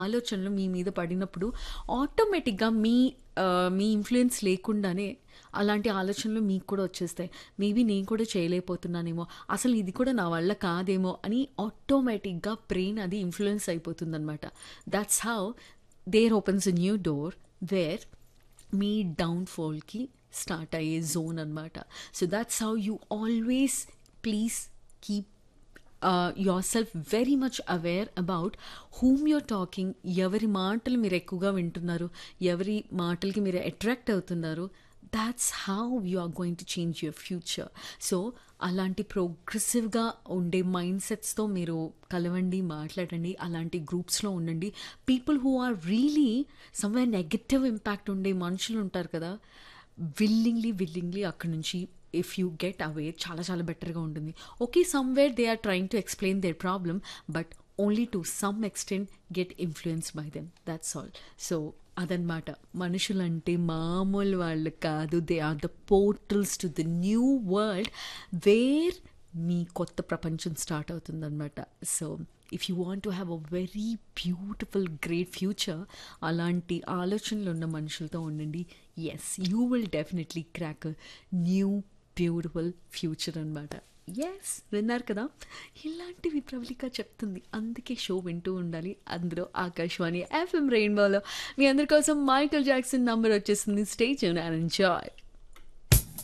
ఆలోచనలు మీ మీద పడినప్పుడు ఆటోమేటిక్‌గా మీ ఆహ్, మీ ఇన్‌ఫ్లూయెన్స్ లేకుండానే అలాంటి ఆలోచనలు మీకు కూడా వచ్చేస్తాయి. మేబీ నేను కూడా చేయలేకపోతున్నానేమో, అసలు ఇది కూడా నా వల్ల కాదేమో అని ఆటోమేటిక్‌గా బ్రెయిన్ అది ఇన్‌ఫ్లూయెన్స్ అయిపోతుందనమాట. Thoughts how there opens a new door where మీ డౌన్‌ఫాల్‌కి స్టార్ట్ అయ్యే జోన్ అనమాట. So thoughts how you always please keep ah, yourself very much aware about whom you're talking ఎవరి మాటలు మీరు ఎక్కువగా వింటున్నారు, ఎవరి మాటలకి మీరు అట్రాక్ట్ అవుతున్నారు. Thoughts how you are going to change your future. So అలాంటి ప్రోగ్రెసివ్‌గా ఉండే మైండ్ సెట్స్‌తో మీరు కలవండి, మాట్లాడండి. అలాంటి గ్రూప్స్‌లో ఉండండి. People who are really somewhere negative impact ఉండే మనుషులు ఉంటారు కదా! విల్లింగ్‌లీ, విల్లింగ్‌లీ అక్కడి నుంచి ఇఫ్ యూ గెట్ అవే చాలా చాలా బెటర్‌గా ఉంటుంది. Okay somewhere they are trying to explain their problem but only to some extent get influenced by them. Thoughts all. So అదనమాట. మనుషులంటే మామూలు వాళ్ళు కాదు. They are the portals to the new world where మీ కొత్త ప్రపంచం స్టార్ట్ అవుతుందనమాట. So if you want to have a very beautiful great future అలాంటి ఆలోచనలు ఉన్న మనుషులతో ఉండండి. Yes you will definitely crack a new beautiful future అనమాట. యెస్ విన్నారు కదా! ఇలాంటివి ప్రవళిక చెప్తుంది. అందుకే షో వింటూ ఉండాలి. అందులో ఆకాశవాణి ఎఫ్ఎం రెయిన్బోలో మీ అందరి కోసం మైకేల్ జాక్సన్ నంబర్ వచ్చేసింది. Stay tune and enjoy.